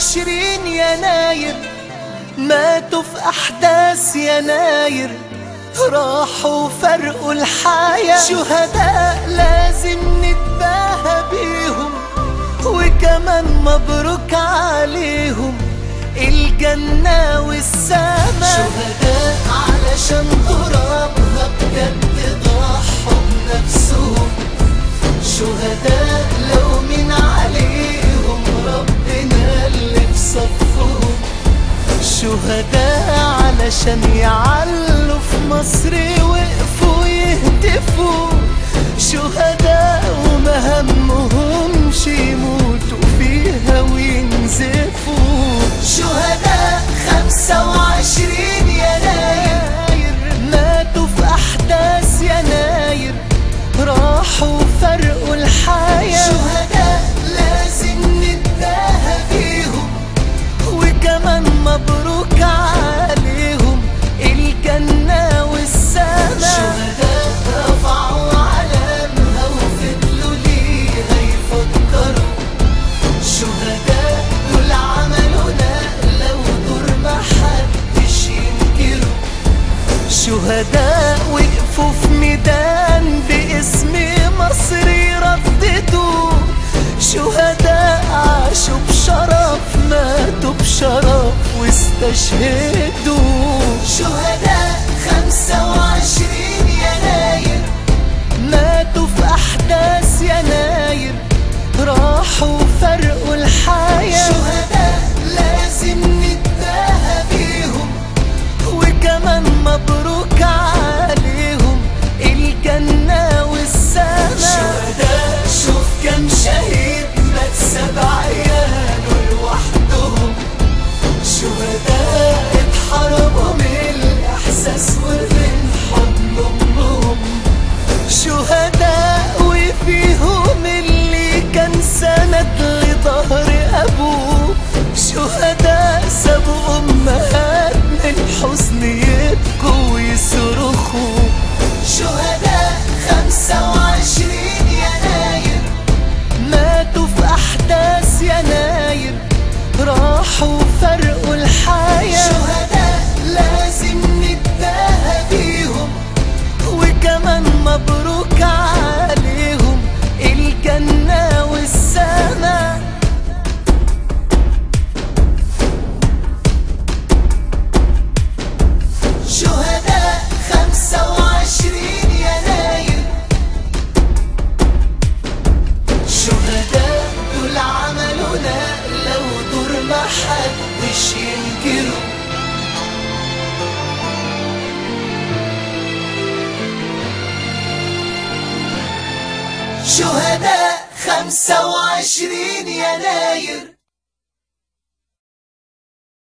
وعشرين يناير ماتوا في أحداث يناير راحوا فرقوا الحياة شهداء لازم نتباهى بيهم وكمان مبروك عليهم الجنة والسما شهداء علشان ترابها بجد ضحوا بنفسهم شهداء لو من عليهم ربنا اللي في صفهم شهداء علشان يعلوا في مصر وقفوا يهتفوا شهداء وما همهمش يموتوا فيها وينزفوا شهداء خمسة وعشرين يناير ماتوا في أحداث يناير راحوا فرقوا الحياة شهداء لازم نتباهى بيهم وكمان مبروك عليهم الجنة والسما شهداء رفعوا علامها وفضلوا ليها يفكروا شهداء دول عملوا نقلة ودور محدش ينكروا شهداء وقفوا في ميدان باسم مصر يرددوا شهداء عاشوا بشرف ماتوا بشرف واستشهدوا شهداء خمسة وعشرين يناير ماتوا في أحداث يناير راحوا فرقوا الحياة شهداء لازم نتباهى بيهم وكمان مبروك عليهم الجنة والسما شهداء شوف كم شهيد مات سبع عياله لوحدهم شهداء اتحرموا من الإحساس ومن حضن أمهم شهداء وفيهم اللي كان سند لظهر أبوه شهداء سابوا أمهات من الحزن يبكوا ويصرخوا شهداء خمسة وعشرين يناير ماتوا في أحداث يناير راحوا فرقوا الحياة شهداء لازم نتباهى بيهم وكمان مبروك عليهم الجنة والسما شهداء خمسة وعشرين يناير شهداء دول عملوا نقلة ودور محدش ينكره شهداء خمسة وعشرين يناير